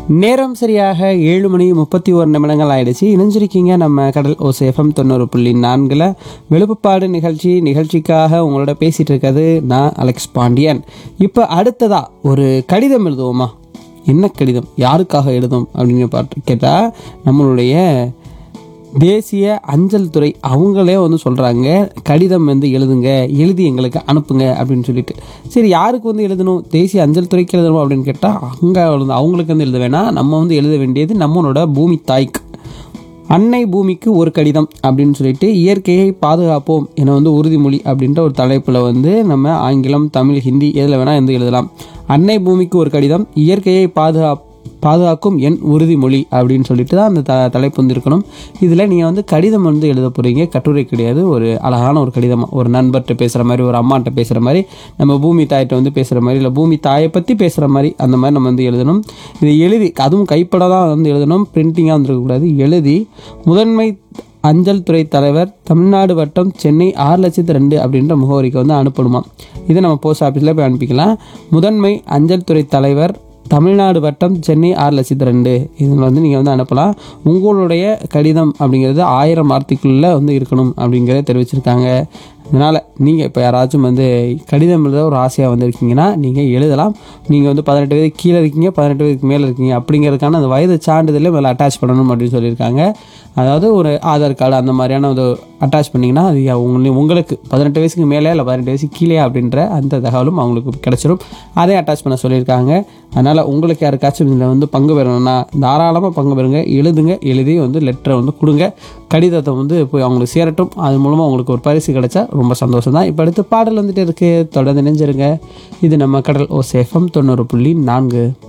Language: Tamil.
நேரம் சரியாக ஏழு மணி முப்பத்தி ஒரு நிமிடங்கள் ஆயிடுச்சு இணைஞ்சிருக்கீங்க நம்ம கடல் ஓசேஃபம் தொண்ணூறு புள்ளி நான்கில் வெளுப்புப்பாடு நிகழ்ச்சி நிகழ்ச்சிக்காக உங்களோட பேசிட்டு இருக்கிறது நான் அலெக்ஸ் பாண்டியன் இப்போ அடுத்ததா ஒரு கடிதம் எழுதுவோமா என்ன கடிதம் யாருக்காக எழுதும் அப்படின்னு பாட்டு கேட்டால் நம்மளுடைய தேசிய அஞ்சல் துறை அவங்களே வந்து சொல்கிறாங்க கடிதம் வந்து எழுதுங்க எழுதி எங்களுக்கு அனுப்புங்க அப்படின்னு சொல்லிட்டு சரி யாருக்கு வந்து எழுதணும் தேசிய அஞ்சல் துறைக்கு எழுதணும் அப்படின்னு கேட்டால் அங்கே வந்து அவங்களுக்கு வந்து எழுத வேணாம் நம்ம வந்து எழுத வேண்டியது நம்மளோட பூமி தாய்க்கு அன்னை பூமிக்கு ஒரு கடிதம் அப்படின்னு சொல்லிட்டு இயற்கையை பாதுகாப்போம் என வந்து உறுதிமொழி அப்படின்ற ஒரு தலைப்பில் வந்து நம்ம ஆங்கிலம் தமிழ் ஹிந்தி எதில் வேணால் வந்து எழுதலாம் அன்னை பூமிக்கு ஒரு கடிதம் இயற்கையை பாதுகாப் பாதுகாக்கும் என் உறுதிமொழி அப்படின்னு சொல்லிட்டு தான் அந்த த தலைப்பு வந்து இருக்கணும் இதில் நீங்கள் வந்து கடிதம் வந்து எழுத போகிறீங்க கட்டுரை கிடையாது ஒரு அழகான ஒரு கடிதம் ஒரு நண்பர்கிட்ட பேசுகிற மாதிரி ஒரு அம்மாட்ட பேசுகிற மாதிரி நம்ம பூமி தாயிட்ட வந்து பேசுகிற மாதிரி இல்லை பூமி தாயை பற்றி பேசுகிற மாதிரி அந்த மாதிரி நம்ம வந்து எழுதணும் இது எழுதி அதுவும் கைப்பட தான் வந்து எழுதணும் பிரிண்டிங்காக வந்துருக்கக்கூடாது எழுதி முதன்மை அஞ்சல் துறை தலைவர் தமிழ்நாடு வட்டம் சென்னை ஆறு லட்சத்து ரெண்டு அப்படின்ற முகவரிக்கு வந்து அனுப்பணுமா இதை நம்ம போஸ்ட் ஆஃபீஸில் போய் அனுப்பிக்கலாம் முதன்மை அஞ்சல் துறை தலைவர் தமிழ்நாடு வட்டம் சென்னை ஆறு லட்சத்து ரெண்டு இதில் வந்து நீங்கள் வந்து அனுப்பலாம் உங்களுடைய கடிதம் அப்படிங்கிறது ஆயிரம் வார்த்தைக்குள்ளே வந்து இருக்கணும் அப்படிங்கிறத தெரிவிச்சிருக்காங்க அதனால் நீங்கள் இப்போ யாராச்சும் வந்து கடிதம் எழுத ஒரு ஆசையாக வந்திருக்கீங்கன்னா நீங்கள் எழுதலாம் நீங்கள் வந்து பதினெட்டு வயது கீழே இருக்கீங்க பதினெட்டு வயதுக்கு மேலே இருக்கீங்க அப்படிங்கிறதுக்கான அந்த வயது சான்றிதழை மேலே அட்டாச் பண்ணணும் அப்படின்னு சொல்லியிருக்காங்க அதாவது ஒரு ஆதார் கார்டு அந்த மாதிரியான ஒரு அட்டாச் பண்ணிங்கன்னா அது உங்களுக்கு உங்களுக்கு பதினெட்டு வயசுக்கு மேலே இல்லை பதினெட்டு வயசுக்கு கீழே அப்படின்ற அந்த தகவலும் அவங்களுக்கு கிடச்சிரும் அதை அட்டாச் பண்ண சொல்லியிருக்காங்க அதனால் உங்களுக்கு யாருக்காச்சும் இதில் வந்து பங்கு பெறணும்னா தாராளமாக பங்கு பெறுங்க எழுதுங்க எழுதி வந்து லெட்டரை வந்து கொடுங்க கடிதத்தை வந்து போய் அவங்களுக்கு சேரட்டும் அது மூலமாக உங்களுக்கு ஒரு பரிசு கிடைச்சா ரொம்ப சந்தோஷம் தான் இப்போ அடுத்து பாடல் வந்துட்டு இருக்கு தொடர்ந்து நினைஞ்சிருங்க இது நம்ம கடல் ஓ சேஃபம் தொண்ணூறு புள்ளி நான்கு